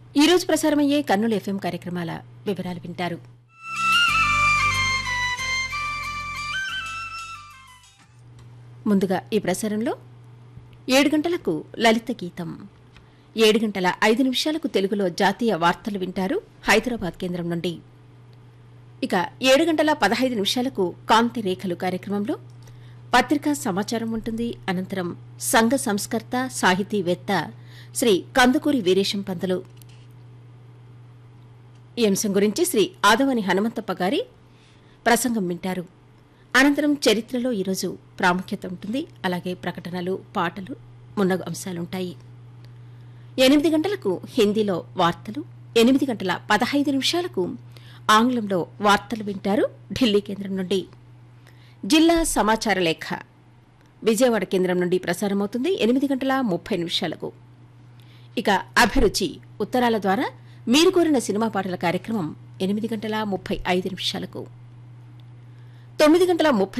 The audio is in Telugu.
ఈ రోజు ప్రసారమయ్యే కర్నూలు ఎఫ్ఎం కార్యక్రమాల వివరాలు వింటారు ముందుగా ఈ ప్రసారంలో ఏడు గంటలకు లలిత గీతం ఏడు గంటల ఐదు నిమిషాలకు తెలుగులో జాతీయ వార్తలు వింటారు హైదరాబాద్ కేంద్రం నుండి ఇక ఏడు గంటల పదహైదు నిమిషాలకు కాంతి రేఖలు కార్యక్రమంలో పత్రికా సమాచారం ఉంటుంది అనంతరం సంఘ సంస్కర్త సాహితీవేత్త శ్రీ కందుకూరి వీరేశం పంతులు ఈ అంశం గురించి శ్రీ ఆదవని హనుమంతప్ప గారి ప్రసంగం వింటారు అనంతరం చరిత్రలో ఈరోజు ప్రాముఖ్యత ఉంటుంది అలాగే ప్రకటనలు పాటలు మున్నగు అంశాలుంటాయి ఎనిమిది గంటలకు హిందీలో వార్తలు ఎనిమిది గంటల పదహైదు నిమిషాలకు ఆంగ్లంలో వార్తలు వింటారు ఢిల్లీ కేంద్రం నుండి జిల్లా సమాచార లేఖ విజయవాడ కేంద్రం నుండి ప్రసారమవుతుంది ఎనిమిది గంటల ముప్పై నిమిషాలకు ఇక అభిరుచి ఉత్తరాల ద్వారా మీరు కోరిన సినిమా పాటల కార్యక్రమం ఎనిమిది గంటల ముప్పై ఐదు నిమిషాలకు తొమ్మిది గంటల ముప్పై